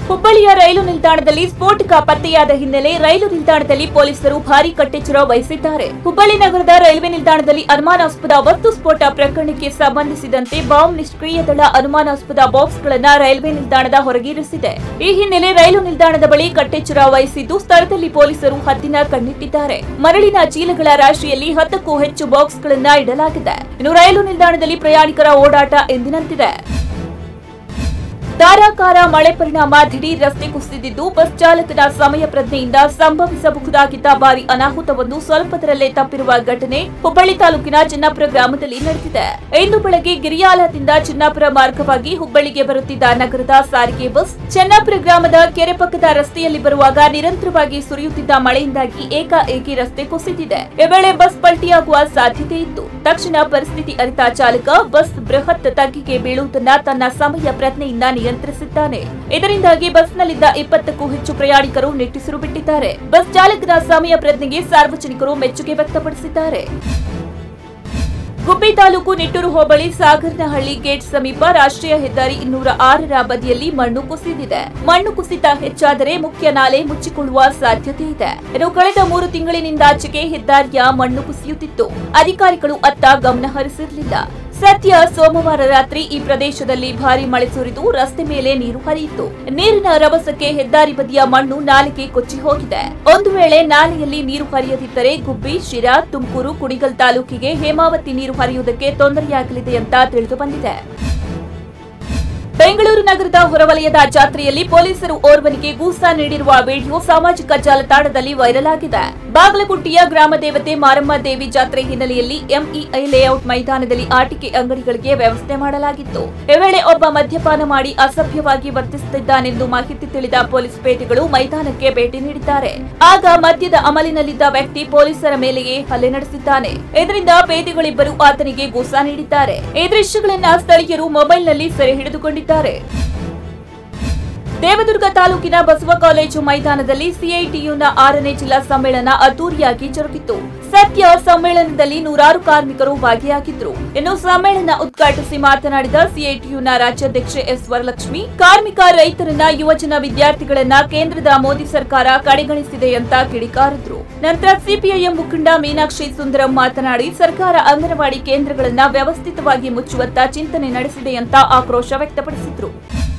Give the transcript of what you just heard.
ಹುಬ್ಬಳ್ಳಿಯ ರೈಲು ನಿಲ್ದಾಣದಲ್ಲಿ ಸ್ಫೋಟಕ ಪತ್ತೆಯಾದ ಹಿನ್ನೆಲೆ ರೈಲು ನಿಲ್ದಾಣದಲ್ಲಿ ಪೊಲೀಸರು ಭಾರೀ ಕಟ್ಟೆಚ್ಚರ ವಹಿಸಿದ್ದಾರೆ ಹುಬ್ಬಳ್ಳಿ ನಗರದ ರೈಲ್ವೆ ನಿಲ್ದಾಣದಲ್ಲಿ ಅನುಮಾನಾಸ್ಪದ ವಸ್ತು ಸ್ಫೋಟ ಪ್ರಕರಣಕ್ಕೆ ಸಂಬಂಧಿಸಿದಂತೆ ಬಾಂಬ್ ನಿಷ್ಕ್ರಿಯ ದಳ ಅನುಮಾನಾಸ್ಪದ ಬಾಕ್ಸ್ಗಳನ್ನ ರೈಲ್ವೆ ನಿಲ್ದಾಣದ ಹೊರಗಿರಿಸಿದೆ ಈ ಹಿನ್ನೆಲೆ ರೈಲು ನಿಲ್ದಾಣದ ಬಳಿ ಕಟ್ಟೆಚ್ಚರ ವಹಿಸಿದ್ದು ಸ್ಥಳದಲ್ಲಿ ಪೊಲೀಸರು ಹದ್ದಿನ ಕಣ್ಣಿಟ್ಟಿದ್ದಾರೆ ಮರಳಿನ ಚೀಲಗಳ ರಾಶಿಯಲ್ಲಿ ಹತ್ತಕ್ಕೂ ಹೆಚ್ಚು ಬಾಕ್ಸ್ಗಳನ್ನ ಇಡಲಾಗಿದೆ ಇನ್ನು ರೈಲು ನಿಲ್ದಾಣದಲ್ಲಿ ಪ್ರಯಾಣಿಕರ ಓಡಾಟ ಎಂದಿನಂತಿದೆ ಧಾರಾಕಾರ ಮಳೆ ಪರಿಣಾಮ ದಿಢೀರ್ ರಸ್ತೆ ಕುಸಿದಿದ್ದು ಬಸ್ ಚಾಲಕನ ಸಮಯ ಪ್ರಜ್ಞೆಯಿಂದ ಸಂಭವಿಸಬಹುದಾಗಿದ್ದ ಭಾರಿ ಅನಾಹುತವೊಂದು ಸ್ವಲ್ಪದರಲ್ಲೇ ತಪ್ಪಿರುವ ಘಟನೆ ಹುಬ್ಬಳ್ಳಿ ತಾಲೂಕಿನ ಚಿನ್ನಾಪುರ ಗ್ರಾಮದಲ್ಲಿ ನಡೆದಿದೆ ಇಂದು ಬೆಳಗ್ಗೆ ಗಿರಿಯಾಲದಿಂದ ಚಿನ್ನಾಪುರ ಮಾರ್ಗವಾಗಿ ಹುಬ್ಬಳ್ಳಿಗೆ ಬರುತ್ತಿದ್ದ ನಗರದ ಸಾರಿಗೆ ಬಸ್ ಚೆನ್ನಾಪುರ ಗ್ರಾಮದ ಕೆರೆ ಪಕ್ಕದ ರಸ್ತೆಯಲ್ಲಿ ಬರುವಾಗ ನಿರಂತರವಾಗಿ ಸುರಿಯುತ್ತಿದ್ದ ಮಳೆಯಿಂದಾಗಿ ಏಕಾಏಕಿ ರಸ್ತೆ ಕುಸಿದಿದೆ ಈ ವೇಳೆ ಬಸ್ ಪಲ್ಟಿಯಾಗುವ ಸಾಧ್ಯತೆ ಇತ್ತು ತಕ್ಷಣ ಪರಿಸ್ಥಿತಿ ಅರಿತ ಚಾಲಕ ಬಸ್ ಬೃಹತ್ ತಗ್ಗಿಗೆ ಬೀಳುವುದನ್ನ ತನ್ನ ಸಮಯ ಪ್ರಜ್ಞೆಯಿಂದ ನಿಯಂತ್ರಿಸಿದ್ದಾನೆ ಇದರಿಂದಾಗಿ ಬಸ್ನಲ್ಲಿದ್ದ ಇಪ್ಪತ್ತಕ್ಕೂ ಹೆಚ್ಚು ಪ್ರಯಾಣಿಕರು ನಿಟ್ಟುಸಿರು ಬಿಟ್ಟಿದ್ದಾರೆ ಬಸ್ ಚಾಲಕನ ಸಮಯ ಪ್ರಜ್ಞೆಗೆ ಸಾರ್ವಜನಿಕರು ಮೆಚ್ಚುಗೆ ವ್ಯಕ್ತಪಡಿಸಿದ್ದಾರೆ ಗುಬ್ಬಿ ತಾಲೂಕು ನಿಟ್ಟೂರು ಹೋಬಳಿ ಸಾಗರನಹಳ್ಳಿ ಗೇಟ್ ಸಮೀಪ ರಾಷ್ಟ್ರೀಯ ಹೆದ್ದಾರಿ ಇನ್ನೂರ ಆರರ ಬದಿಯಲ್ಲಿ ಮಣ್ಣು ಕುಸಿದಿದೆ ಮಣ್ಣು ಕುಸಿತ ಹೆಚ್ಚಾದರೆ ಮುಖ್ಯ ನಾಲೆ ಮುಚ್ಚಿಕೊಳ್ಳುವ ಸಾಧ್ಯತೆ ಇದೆ ಇನ್ನು ಕಳೆದ ಮೂರು ತಿಂಗಳಿನಿಂದಾಚೆಗೆ ಹೆದ್ದಾರಿಯ ಮಣ್ಣು ಕುಸಿಯುತ್ತಿತ್ತು ಅಧಿಕಾರಿಗಳು ಅತ್ತ ಗಮನ ಹರಿಸಿರಲಿಲ್ಲ ಸದ್ಯ ಸೋಮವಾರ ರಾತ್ರಿ ಈ ಪ್ರದೇಶದಲ್ಲಿ ಭಾರಿ ಮಳೆ ಸುರಿದು ರಸ್ತೆ ಮೇಲೆ ನೀರು ಹರಿಯಿತು ನೀರಿನ ರಭಸಕ್ಕೆ ಹೆದ್ದಾರಿ ಬದಿಯ ಮಣ್ಣು ನಾಲೆಗೆ ಕೊಚ್ಚಿ ಹೋಗಿದೆ ಒಂದು ವೇಳೆ ನಾಲೆಯಲ್ಲಿ ನೀರು ಹರಿಯದಿದ್ದರೆ ಗುಬ್ಬಿ ಶಿರಾ ತುಮಕೂರು ಕುಡಿಗಲ್ ತಾಲೂಕಿಗೆ ಹೇಮಾವತಿ ನೀರು ಹರಿಯುವುದಕ್ಕೆ ತೊಂದರೆಯಾಗಲಿದೆ ಅಂತ ತಿಳಿದು ಬಂದಿದೆ ಬೆಂಗಳೂರು ನಗರದ ಹೊರವಲಯದ ಜಾತ್ರೆಯಲ್ಲಿ ಪೊಲೀಸರು ಓರ್ವನಿಗೆ ಗೂಸಾ ನೀಡಿರುವ ವಿಡಿಯೋ ಸಾಮಾಜಿಕ ಜಾಲತಾಣದಲ್ಲಿ ವೈರಲ್ ಆಗಿದೆ ಬಾಗಲಗುಟ್ಟಿಯ ಗ್ರಾಮ ದೇವತೆ ಮಾರಮ್ಮ ದೇವಿ ಜಾತ್ರೆ ಹಿನ್ನೆಲೆಯಲ್ಲಿ ಎಂಇಐ ಲೇಔಟ್ ಮೈದಾನದಲ್ಲಿ ಆಟಿಕೆ ಅಂಗಡಿಗಳಿಗೆ ವ್ಯವಸ್ಥೆ ಮಾಡಲಾಗಿತ್ತು ಈ ವೇಳೆ ಒಬ್ಬ ಮದ್ಯಪಾನ ಮಾಡಿ ಅಸಭ್ಯವಾಗಿ ವರ್ತಿಸುತ್ತಿದ್ದಾನೆಂದು ಮಾಹಿತಿ ತಿಳಿದ ಪೊಲೀಸ್ ಪೇದೆಗಳು ಮೈದಾನಕ್ಕೆ ಭೇಟಿ ನೀಡಿದ್ದಾರೆ ಆಗ ಮದ್ಯದ ಅಮಲಿನಲ್ಲಿದ್ದ ವ್ಯಕ್ತಿ ಪೊಲೀಸರ ಮೇಲೆಯೇ ಹಲ್ಲೆ ನಡೆಸಿದ್ದಾನೆ ಇದರಿಂದ ಪೇದೆಗಳಿಬ್ಬರು ಆತನಿಗೆ ಗೂಸಾ ನೀಡಿದ್ದಾರೆ ಈ ದೃಶ್ಯಗಳನ್ನ ಸ್ಥಳೀಯರು ಮೊಬೈಲ್ನಲ್ಲಿ ಸೆರೆ ಹಿಡಿದುಕೊಂಡಿದ್ದಾರೆ ದೇವದುರ್ಗ ತಾಲೂಕಿನ ಬಸವ ಕಾಲೇಜು ಮೈದಾನದಲ್ಲಿ ಸಿಐಟಿಯುನ ಆರನೇ ಜಿಲ್ಲಾ ಸಮ್ಮೇಳನ ಅದ್ದೂರಿಯಾಗಿ ಜರುಗಿತು ಸದ್ಯ ಸಮ್ಮೇಳನದಲ್ಲಿ ನೂರಾರು ಕಾರ್ಮಿಕರು ಭಾಗಿಯಾಗಿದ್ರು ಇನ್ನು ಸಮ್ಮೇಳನ ಉದ್ಘಾಟಿಸಿ ಮಾತನಾಡಿದ ಸಿಐಟಿಯುನ ರಾಜ್ಯಾಧ್ಯಕ್ಷೆ ಎಸ್ ವರಲಕ್ಷ್ಮಿ ಕಾರ್ಮಿಕ ರೈತರನ್ನ ಯುವಜನ ವಿದ್ಯಾರ್ಥಿಗಳನ್ನ ಕೇಂದ್ರದ ಮೋದಿ ಸರ್ಕಾರ ಕಡೆಗಣಿಸಿದೆ ಅಂತ ಕಿಡಿಕಾರಿದ್ರು ನಂತರ ಸಿಪಿಐಎಂ ಮುಖಂಡ ಮೀನಾಕ್ಷಿ ಸುಂದರಂ ಮಾತನಾಡಿ ಸರ್ಕಾರ ಅಂಗನವಾಡಿ ಕೇಂದ್ರಗಳನ್ನ ವ್ಯವಸ್ಥಿತವಾಗಿ ಮುಚ್ಚುವತ್ತ ಚಿಂತನೆ ನಡೆಸಿದೆ ಅಂತ ಆಕ್ರೋಶ ವ್ಯಕ್ತಪಡಿಸಿದ್ರು